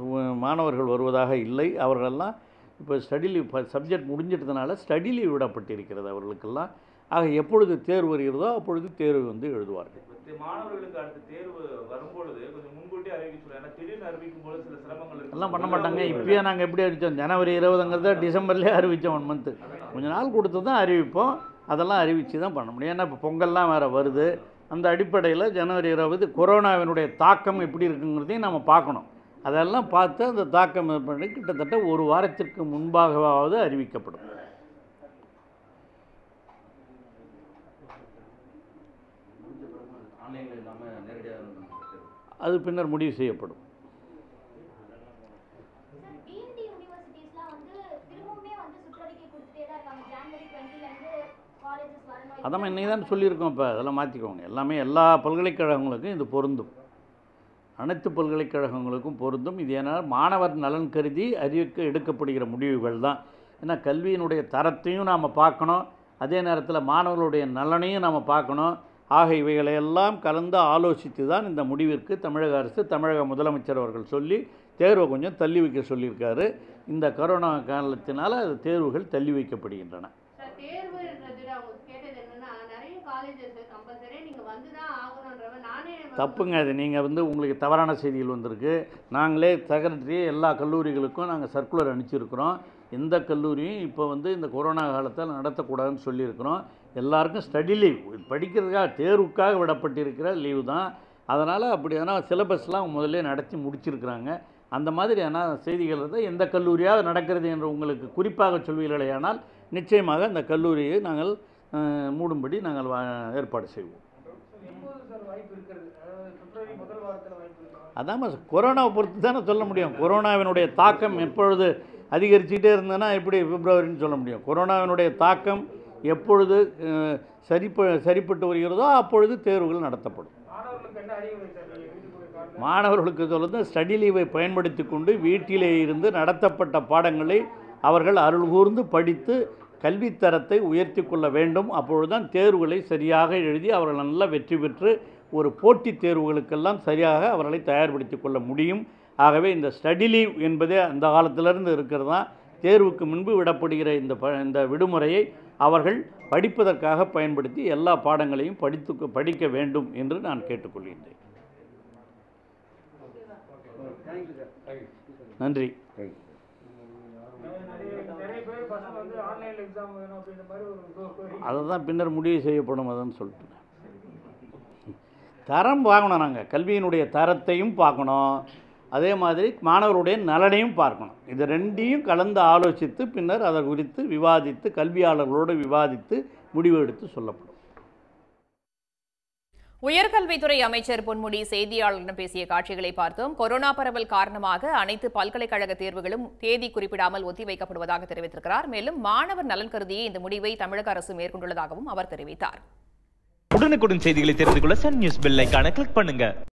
உ- மாணவர்கள் வருவதாக இல்லை அவர்களெல்லாம் இப்போ ஸ்டடி லீவ் சப்ஜெக்ட் முடிஞ்சிட்டதுனால ஸ்டடி லீவ் விடப்பட்டிருக்கிறது அவர்களுக்கெல்லாம் ஆக எப்பொழுது தேர்வு வருகிறதோ அப்பொழுது தேர்வு வந்து எழுதுவார்கள் இப்ப மாணவர்களுக்கு அடுத்த தேர்வு வரும்பொழுது கொஞ்சம் முன்கூட்டியே அறிவிக்க சொல்லுங்க ஏன்னா திடீர்னு அறிவிக்கும் போது சில சிரமங்கள் இருக்கு எல்லாம் பண்ண மாட்டாங்க இப்பயே நாங்கள் எப்படி அறிவித்தோம் ஜனவரி இருபதுங்கிறத டிசம்பர்லேயே அறிவித்தோம் ஒன் மந்த்து கொஞ்ச நாள் கொடுத்து தான் அறிவிப்போம் அதெல்லாம் அறிவித்து தான் பண்ண முடியும் ஏன்னா இப்போ பொங்கல்லாம் வேறு வருது அந்த அடிப்படையில் ஜனவரி இருபது கொரோனாவினுடைய தாக்கம் எப்படி இருக்குங்கிறதையும் நம்ம பார்க்கணும் அதெல்லாம் பார்த்து அந்த தாக்கம் இது பண்ணி கிட்டத்தட்ட ஒரு வாரத்திற்கு முன்பாகவாவது அறிவிக்கப்படும் ஆன்லைனில் இல்லாமல் நேரடியாக அது பின்னர் முடிவு செய்யப்படும் சார் டிஎன்டி யூனிவர்சிட்டிஸ்லாம் வந்து திரும்பவுமே வந்து சுற்றறிக்கை கொடுத்துட்டே தான் இருக்காங்க ஜான்வரி டுவெண்ட்டிலேருந்து காலேஜஸ் வரணும் அதான் இன்னைக்கு தான் சொல்லியிருக்கோம் இப்போ அதெல்லாம் மாற்றிக்கோங்க எல்லாமே எல்லா பல்கலைக்கழகங்களுக்கும் இது பொருந்தும் அனைத்து பல்கலைக்கழகங்களுக்கும் பொருந்தும் இது ஏன்னா மாணவர் நலன் கருதி அறிவிக்க எடுக்கப்படுகிற முடிவுகள் தான் ஏன்னா கல்வியினுடைய தரத்தையும் நாம் பார்க்கணும் அதே நேரத்தில் மாணவர்களுடைய நலனையும் நாம் பார்க்கணும் ஆக இவைகளையெல்லாம் கலந்து ஆலோசித்து தான் இந்த முடிவிற்கு தமிழக அரசு தமிழக முதலமைச்சர் அவர்கள் சொல்லி தேர்வை கொஞ்சம் தள்ளி வைக்க சொல்லியிருக்காரு இந்த கொரோனா காலத்தினால் அது தேர்வுகள் தள்ளி வைக்கப்படுகின்றன சார் தேர்வுன்றது அவங்க கேட்டது என்னன்னா நிறைய காலேஜஸ் கம்பல்சரி நீங்க வந்து தான் ஆகணுன்றவ நானே வந்து- தப்புங்க அது நீங்கள் வந்து உங்களுக்கு தவறான செய்திகள் வந்திருக்கு நாங்களே செக்ரட்டரி எல்லா கல்லூரிகளுக்கும் நாங்கள் சர்க்குலர் அனுப்பிச்சிருக்கிறோம் எந்த கல்லூரியும் இப்போ வந்து இந்த கொரோனா காலத்தில் நடத்தக்கூடாதுன்னு சொல்லியிருக்கிறோம் எல்லாருக்கும் ஸ்டடி லீவ் படிக்கிறதுக்காக தேர்வுக்காக விடப்பட்டிருக்கிற லீவு தான் அதனால் அப்படியான சிலபஸ்லாம் முதல்ல நடத்தி முடிச்சிருக்கிறாங்க அந்த மாதிரியான செய்திகள் தான் எந்த கல்லூரியாக நடக்கிறது என்று உங்களுக்கு குறிப்பாக சொல்வீர்களேயானால் நிச்சயமாக அந்த கல்லூரியை நாங்கள் அஹ், மூடும்படி நாங்கள் வா- ஏற்பாடு செய்வோம் எப்போது சார் வாய்ப்பு இருக்கிறது அதாவது பிப்ரவரி முதல் வாரத்தில் வாய்ப்பு இருக்கா அதாம கொரோனாவை பொறுத்து தானே சொல்ல முடியும் கொரோனாவினுடைய தாக்கம் எப்பொழுது அதிகரிச்சுட்டே இருந்ததுன்னா எப்படி பிப்ரவரின்னு சொல்ல முடியும் கொரோனாவினுடைய தாக்கம் எப்பொழுது அஹ், சரிப்ப சரிப்பட்டு வருகிறதோ அப்பொழுது தேர்வுகள் நடத்தப்படும் மாணவர்களுக்கு என்ன அறிவுரை சார் நீங்கள் வீட்டுக்குரிய காரணம் மாணவர்களுக்கு சொல்லுறது ஸ்டடி லீவை பயன்படுத்தி கொண்டு வீட்டிலே இருந்து நடத்தப்பட்ட பாடங்களை அவர்கள் அருள் கூர்ந்து படித்து கல்வித்தரத்தை உயர்த்தி கொள்ள வேண்டும் அப்பொழுதுதான் தேர்வுகளை சரியாக எழுதி அவர்கள் நல்லா வெற்றி பெற்று ஒரு போட்டித் தேர்வுகளுக்கெல்லாம் சரியாக அவர்களை தயார்படுத்தி கொள்ள முடியும் ஆகவே இந்த ஸ்டடி லீவ் என்பதே அந்த காலத்திலிருந்து இருக்கிறது தான் தேர்வுக்கு முன்பு விடப்படுகிற இந்த ப இந்த விடுமுறையை அவர்கள் படிப்பதற்காக பயன்படுத்தி எல்லா பாடங்களையும் படித்து படிக்க வேண்டும் என்று நான் கேட்டுக்கொள்கின்றேன் நன்றி நிறைய நிறைய பேர் பசங்க வந்து ஆன்லைனில் எக்ஸாம் வேணும் அப்படின்ற மாதிரி ஒரு கோரிக்கை அதை தான் பின்னர் முடிவு செய்யப்படும் அதுன்னு சொல்லிட்டு தரம் வாங்கணும் நாங்கள் கல்வியினுடைய தரத்தையும் பார்க்கணும் அதே மாதிரி மாணவருடைய நலனையும் பார்க்கணும் இது ரெண்டையும் கலந்து ஆலோசித்து பின்னர் அதை குறித்து விவாதித்து கல்வியாளர்களோடு விவாதித்து முடிவு எடுத்து சொல்லப்படும் உயர்கல்வித்துறை அமைச்சர் பொன்முடி செய்தியாளர்களிடம் பேசிய காட்சிகளை பார்த்தோம் கொரோனா பரவல் காரணமாக அனைத்து பல்கலைக்கழக தேர்வுகளும் தேதி குறிப்பிடாமல் ஒத்திவைக்கப்படுவதாக தெரிவித்திருக்கிறார் மேலும் மாணவர் நலன் கருதியே இந்த முடிவை தமிழக அரசு மேற்கொண்டுள்ளதாகவும் அவர் தெரிவித்தார் உடனுக்குடன் செய்திகளை தெரிந்து கொள்ள சன் நியூஸ் பெல் ஐகானை கிளிக் பண்ணுங்க